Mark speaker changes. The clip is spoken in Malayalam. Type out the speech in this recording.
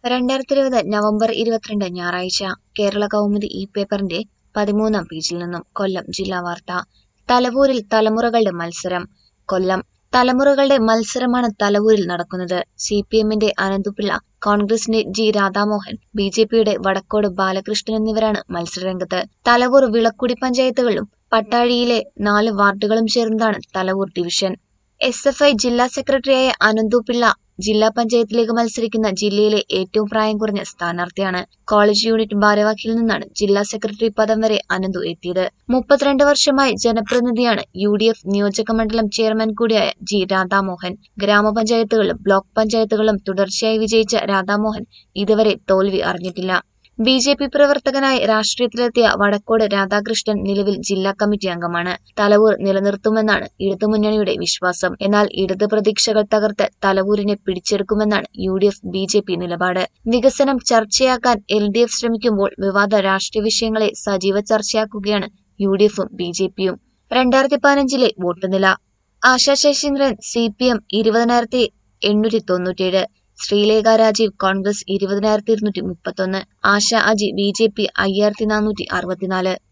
Speaker 1: രണ്ടായിരത്തി ഇരുപത് നവംബർ ഇരുപത്തിരണ്ട് ഞായറാഴ്ച കേരള കൗമുദി ഈ പേപ്പറിന്റെ പതിമൂന്നാം പേജിൽ നിന്നും കൊല്ലം ജില്ലാ വാർത്ത തലവൂരിൽ തലമുറകളുടെ മത്സരം കൊല്ലം തലമുറകളുടെ മത്സരമാണ് തലവൂരിൽ നടക്കുന്നത് സി പി എമ്മിന്റെ അനന്തുപിള്ള കോൺഗ്രസിന്റെ ജി രാധാമോഹൻ ബി ജെ പിയുടെ വടക്കോട് ബാലകൃഷ്ണൻ എന്നിവരാണ് മത്സരരംഗത്ത് തലവൂർ വിളക്കുടി പഞ്ചായത്തുകളും പട്ടാഴിയിലെ നാല് വാർഡുകളും ചേർന്നതാണ് Thalavoor division S F I ജില്ലാ സെക്രട്ടറിയായ അനന്തുപിള്ള ജില്ലാ പഞ്ചായത്തിലേക്ക് മത്സരിക്കുന്ന ജില്ലയിലെ ഏറ്റവും പ്രായം കുറഞ്ഞ സ്ഥാനാർത്ഥിയാണ് കോളേജ് യൂണിറ്റ് ഭാരവാഹിയിൽ നിന്നാണ് ജില്ലാ സെക്രട്ടറി പദം വരെ അനന്തു എത്തിയത് മുപ്പത്തിരണ്ട് വർഷമായി ജനപ്രതിനിധിയാണ് യു ഡി എഫ് നിയോജക മണ്ഡലം ചെയർമാൻ കൂടിയായ ജി രാധാമോഹൻ ഗ്രാമപഞ്ചായത്തുകളിലും ബ്ലോക്ക് പഞ്ചായത്തുകളിലും തുടർച്ചയായി വിജയിച്ച രാധാമോഹൻ ഇതുവരെ തോൽവി അറിഞ്ഞിട്ടില്ല ബി ജെ പി പ്രവർത്തകനായി രാഷ്ട്രീയത്തിലെത്തിയ വടക്കോട് രാധാകൃഷ്ണൻ നിലവിൽ ജില്ലാ കമ്മിറ്റി അംഗമാണ് തലവൂർ നിലനിർത്തുമെന്നാണ് ഇടതുമുന്നണിയുടെ വിശ്വാസം എന്നാൽ ഇടത് പ്രതീക്ഷകൾ തകർത്ത് തലവൂരിനെ പിടിച്ചെടുക്കുമെന്നാണ് U D F B J P നിലപാട് വികസനം ചർച്ചയാക്കാൻ എൽ ഡി എഫ് ശ്രമിക്കുമ്പോൾ വിവാദ രാഷ്ട്രീയ വിഷയങ്ങളെ സജീവ ചർച്ചയാക്കുകയാണ് യു ഡി എഫും ബി ജെ പിയും രണ്ടായിരത്തി പതിനഞ്ചിലെ വോട്ട് നില Asha Sasheendran C P M ഇരുപതിനായിരത്തി എണ്ണൂറ്റി തൊണ്ണൂറ്റിയേഴ് ശ്രീലേഖ രാജീവ് കോൺഗ്രസ് ഇരുപതിനായിരത്തി ഇരുന്നൂറ്റി മുപ്പത്തൊന്ന് Asha Aji B J P അയ്യായിരത്തി നാനൂറ്റി അറുപത്തിനാല്